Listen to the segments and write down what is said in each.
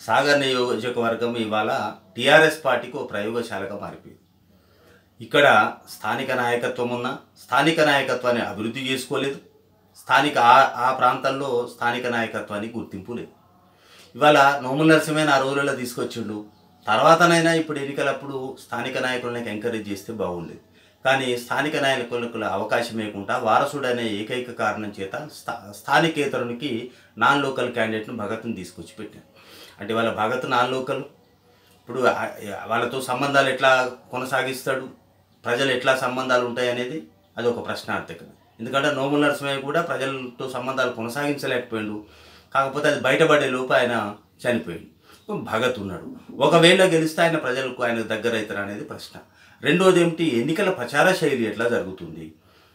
సాగర్ నియోజకవర్గం ఇవాళ టీఆర్ఎస్ పార్టీకి ఒక ప్రయోగశాలగా మారిపోయింది ఇక్కడ స్థానిక నాయకత్వం ఉన్న స్థానిక నాయకత్వాన్ని అభివృద్ధి చేసుకోలేదు స్థానిక ఆ ఆ ప్రాంతంలో స్థానిక నాయకత్వానికి గుర్తింపు లేదు ఇవాళ నోముల నరసింహన్ ఆ రోజులలో తీసుకొచ్చిండు తర్వాతనైనా ఇప్పుడు ఎన్నికలప్పుడు స్థానిక నాయకులను ఎంకరేజ్ చేస్తే బాగుండేది కానీ స్థానిక నాయకులకు అవకాశం ఇవ్వకుండా వారసుడు అనే ఏకైక కారణం చేత స్థా స్థానికేతరునికి నాన్ లోకల్ క్యాండిడేట్ను భగత్ని తీసుకొచ్చి పెట్టారు అంటే వాళ్ళ భగత్ నాన్ లోకల్ ఇప్పుడు ఆ- వాళ్ళతో సంబంధాలు ఎట్లా కొనసాగిస్తాడు ప్రజలు ఎట్లా సంబంధాలు ఉంటాయి అనేది అది ఒక ప్రశ్నార్థకం ఎందుకంటే నోముల నరసింహయ్య కూడా ప్రజలతో సంబంధాలు కొనసాగించలేకపోయాడు కాకపోతే అది బయటపడే లోపు ఆయన చనిపోయాడు భగత్ ఉన్నాడు ఒకవేళ గెలిస్తే ఆయన ప్రజలకు ఆయన దగ్గర అవుతారు అనేది ప్రశ్న రెండోది ఏమిటి ఎన్నికల ప్రచార శైలి ఎట్లా జరుగుతుంది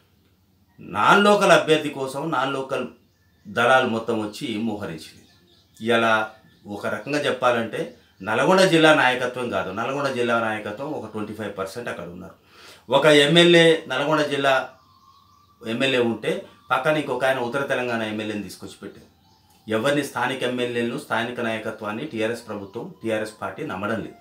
నాన్ లోకల్ అభ్యర్థి కోసం నాన్ లోకల్ దళాలు మొత్తం వచ్చి మోహరించింది ఇలా ఒక రకంగా చెప్పాలంటే నల్గొండ జిల్లా నాయకత్వం కాదు నల్గొండ జిల్లా నాయకత్వం ఒక ట్వంటీ ఫైవ్ పర్సెంట్ అక్కడ ఉన్నారు ఒక ఎమ్మెల్యే నల్గొండ జిల్లా ఎమ్మెల్యే ఉంటే పక్కన ఇంకొక ఆయన ఉత్తర తెలంగాణ ఎమ్మెల్యేని తీసుకొచ్చి పెట్టారు ఎవరిని స్థానిక ఎమ్మెల్యేలను స్థానిక నాయకత్వాన్ని టీఆర్ఎస్ ప్రభుత్వం టీఆర్ఎస్ పార్టీ నమ్మడం లేదు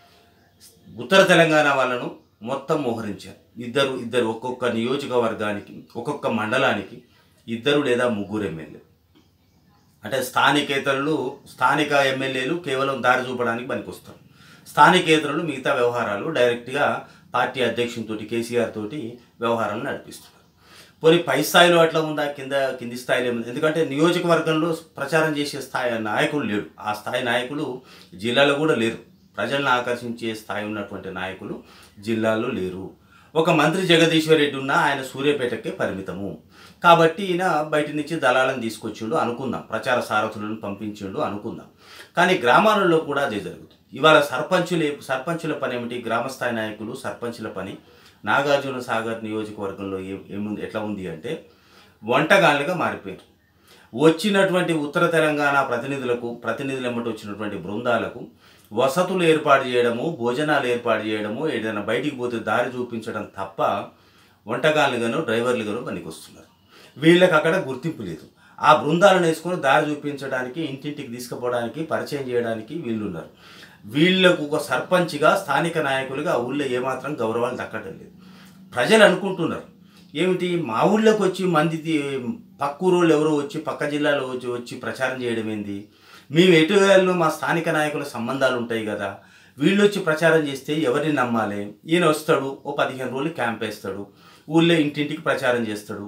ఉత్తర తెలంగాణ వాళ్ళను మొత్తం మోహరించారు ఇద్దరు ఇద్దరు ఒక్కొక్క నియోజకవర్గానికి ఒక్కొక్క మండలానికి ఇద్దరు లేదా ముగ్గురు ఎమ్మెల్యే అంటే స్థానికేతరులు స్థానిక ఎమ్మెల్యేలు కేవలం దారి చూపడానికి పనికొస్తారు స్థానికేతరులు మిగతా వ్యవహారాలు డైరెక్ట్గా పార్టీ అధ్యక్షునితోటి కేసీఆర్ తోటి వ్యవహారాలు నడిపిస్తున్నారు పోనీ పై స్థాయిలో అట్లా ఉందా కింద కింది స్థాయిలో ఏముంది ఎందుకంటే నియోజకవర్గంలో ప్రచారం చేసే స్థాయి నాయకులు లేడు ఆ స్థాయి నాయకులు జిల్లాలో కూడా లేరు ప్రజలను ఆకర్షించే స్థాయి ఉన్నటువంటి నాయకులు జిల్లాలో లేరు ఒక మంత్రి జగదీశ్వర్ రెడ్డి ఉన్న ఆయన సూర్యాపేటకే పరిమితము కాబట్టి ఈయన బయట నుంచి దళాలను తీసుకొచ్చిండు అనుకుందాం ప్రచార సారథులను పంపించిండు అనుకుందాం కానీ గ్రామాలలో కూడా అదే జరుగుతుంది ఇవాళ సర్పంచులే సర్పంచుల పని ఏమిటి గ్రామస్థాయి నాయకులు సర్పంచుల పని నాగార్జున సాగర్ నియోజకవర్గంలో ఏ ఏముంది ఎట్లా ఉంది అంటే వంటగాళ్ళుగా మారిపోయారు వచ్చినటువంటి ఉత్తర తెలంగాణ ప్రతినిధులకు ప్రతినిధులు ఎమ్మటి వచ్చినటువంటి బృందాలకు వసతులు ఏర్పాటు చేయడము భోజనాలు ఏర్పాటు చేయడము ఏదైనా బయటికి పోతే దారి చూపించడం తప్ప వంటగాళ్ళుగాను డ్రైవర్లుగాను పనికొస్తున్నారు వీళ్ళకి అక్కడ గుర్తింపు లేదు ఆ బృందాలను వేసుకొని దారి చూపించడానికి ఇంటింటికి తీసుకుపోవడానికి పరిచయం చేయడానికి వీళ్ళు ఉన్నారు వీళ్ళకు ఒక సర్పంచ్గా స్థానిక నాయకులుగా ఆ ఊళ్ళో ఏమాత్రం గౌరవాలు దక్కడం లేదు ప్రజలు అనుకుంటున్నారు ఏమిటి మా ఊళ్ళోకి వచ్చి మంది పక్క ఊరోళ్ళు ఎవరో వచ్చి పక్క జిల్లాలో వచ్చి వచ్చి ప్రచారం చేయడం ఏంది మేము ఎటు వెళ్ళను మా స్థానిక నాయకుల సంబంధాలు ఉంటాయి కదా వీళ్ళు వచ్చి ప్రచారం చేస్తే ఎవరిని నమ్మాలి ఈయన వస్తాడు ఓ పదిహేను రోజులు క్యాంప్ వేస్తాడు ఊళ్ళో ఇంటింటికి ప్రచారం చేస్తాడు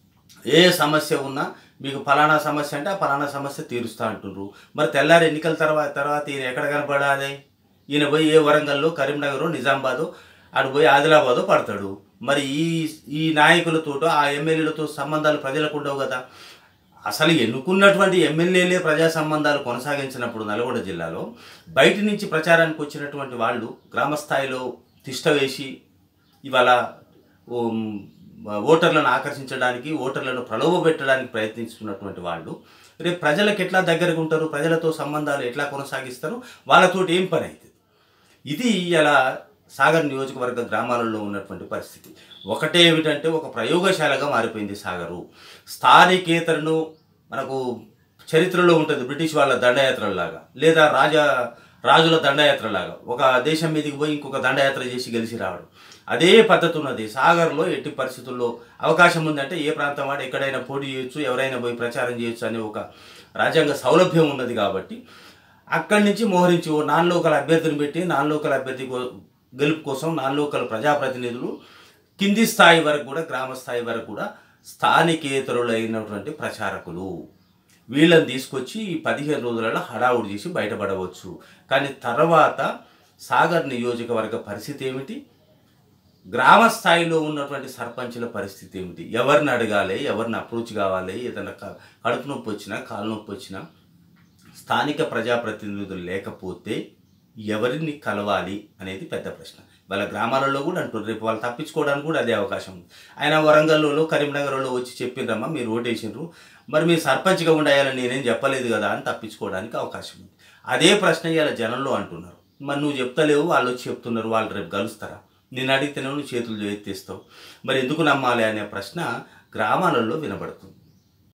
ఏ సమస్య ఉన్నా మీకు ఫలానా సమస్య అంటే ఆ ఫలానా సమస్య తీరుస్తా అంటుండ్రు మరి తెల్లారి ఎన్నికల తర్వాత తర్వాత ఈయన ఎక్కడ కనపడాలి ఈయన పోయి ఏ వరంగల్లో కరీంనగర్ నిజామాబాదు ఆడు పోయి ఆదిలాబాదు పడతాడు మరి ఈ ఈ నాయకులతో ఆ ఎమ్మెల్యేలతో సంబంధాలు ప్రజలకు ఉండవు కదా అసలు ఎన్నుకున్నటువంటి ఎమ్మెల్యేలే ప్రజా సంబంధాలు కొనసాగించినప్పుడు నల్గొండ జిల్లాలో బయట నుంచి ప్రచారానికి వచ్చినటువంటి వాళ్ళు గ్రామ స్థాయిలో తిష్ట వేసి ఇవాళ ఉమ్, ఓటర్లను ఆకర్షించడానికి ఓటర్లను ప్రలోభపెట్టడానికి ప్రయత్నిస్తున్నటువంటి వాళ్ళు రేపు ప్రజలకు ఎట్లా దగ్గరగా ఉంటారు ప్రజలతో సంబంధాలు ఎట్లా కొనసాగిస్తారు వాళ్ళతోటి ఏం పని అవుతుంది ఇది ఇలా సాగర్ నియోజకవర్గ గ్రామాలలో ఉన్నటువంటి పరిస్థితి ఒకటే ఏమిటంటే ఒక ప్రయోగశాలగా మారిపోయింది సాగరు స్థానికేతరను మనకు చరిత్రలో ఉంటుంది బ్రిటిష్ వాళ్ళ దండయాత్రలాగా లేదా రాజా రాజుల దండయాత్రలాగా ఒక దేశం మీదకి పోయి ఇంకొక దండయాత్ర చేసి గెలిచి రావడం అదే పద్ధతి ఉన్నది సాగర్లో ఎట్టి పరిస్థితుల్లో అవకాశం ఉందంటే ఏ ప్రాంతం వాడు ఎక్కడైనా పోటీ చేయొచ్చు ఎవరైనా పోయి ప్రచారం చేయొచ్చు అనే ఒక రాజ్యాంగ సౌలభ్యం ఉన్నది కాబట్టి అక్కడి నుంచి మోహరించి ఓ నాన్ లోకల్ అభ్యర్థిని పెట్టి నాన్ లోకల్ అభ్యర్థి కో- గెలుపు కోసం నాన్ లోకల్ ప్రజాప్రతినిధులు కింది స్థాయి వరకు కూడా గ్రామ స్థాయి వరకు కూడా స్థానికేతరులైనటువంటి ప్రచారకులు వీళ్ళని తీసుకొచ్చి ఈ పదిహేను రోజులలో హడావుడి చేసి బయటపడవచ్చు కానీ తర్వాత సాగర్ నియోజకవర్గ పరిస్థితి ఏమిటి గ్రామ స్థాయిలో ఉన్నటువంటి సర్పంచుల పరిస్థితి ఏమిటి ఎవరిని అడగాలి ఎవరిని అప్రోచ్ కావాలి ఏదైనా క- కడుపు నొప్పి వచ్చినా కాలు నొప్పి వచ్చినా స్థానిక ప్రజాప్రతినిధులు లేకపోతే ఎవరిని కలవాలి అనేది పెద్ద ప్రశ్న వాళ్ళ గ్రామాలలో కూడా అంటారు రేపు వాళ్ళు తప్పించుకోవడానికి కూడా అదే అవకాశం ఉంది ఆయన వరంగల్లో కరీంనగర్లో వచ్చి చెప్పిండ్రమ్మా మీరు ఓటేసిండ్రు మరి మీరు సర్పంచ్గా ఉండాలని నేనేం చెప్పలేదు కదా అని తప్పించుకోవడానికి అవకాశం ఉంది అదే ప్రశ్న ఇవాళ జనంలో అంటున్నారు మరి నువ్వు చెప్తలేవు వాళ్ళు వచ్చి చెప్తున్నారు వాళ్ళు రేపు కలుస్తారా నేను అడిగితేనే నువ్వు చేతులు ఎత్తేస్తావు మరి ఎందుకు నమ్మాలి అనే ప్రశ్న గ్రామాలలో వినబడుతుంది